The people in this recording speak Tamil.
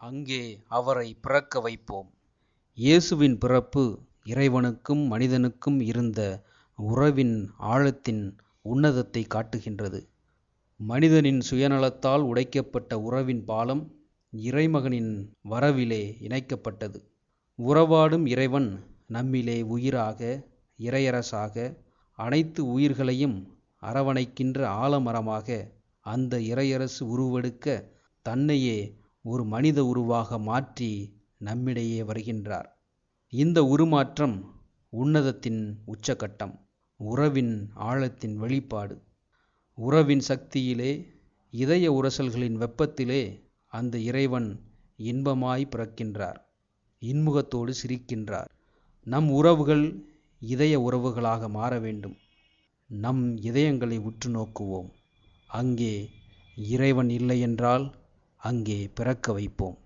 அங்கே அவரை பிறக்க வைப்போம் இயேசுவின் பிறப்பு இறைவனுக்கும் மனிதனுக்கும் இருந்த உறவின் ஆழத்தின் உன்னதத்தை காட்டுகின்றது மனிதனின் சுயநலத்தால் உடைக்கப்பட்ட உறவின் பாலம் இறைமகனின் வரவிலே இணைக்கப்பட்டது உறவாடும் இறைவன் நம்மிலே உயிராக இறையரசாக அனைத்து உயிர்களையும் அரவணைக்கின்ற ஆலமரமாக அந்த இறையரசு உருவெடுக்க தன்னையே ஒரு மனித உருவாக மாற்றி நம்மிடையே வருகின்றார் இந்த உருமாற்றம் உன்னதத்தின் உச்சகட்டம் உறவின் ஆழத்தின் வெளிப்பாடு உறவின் சக்தியிலே இதய உரசல்களின் வெப்பத்திலே அந்த இறைவன் இன்பமாய் பிறக்கின்றார் இன்முகத்தோடு சிரிக்கின்றார் நம் உறவுகள் இதய உறவுகளாக மாற வேண்டும் நம் இதயங்களை உற்று நோக்குவோம் அங்கே இறைவன் இல்லை என்றால் அங்கே பிறக்க வைப்போம்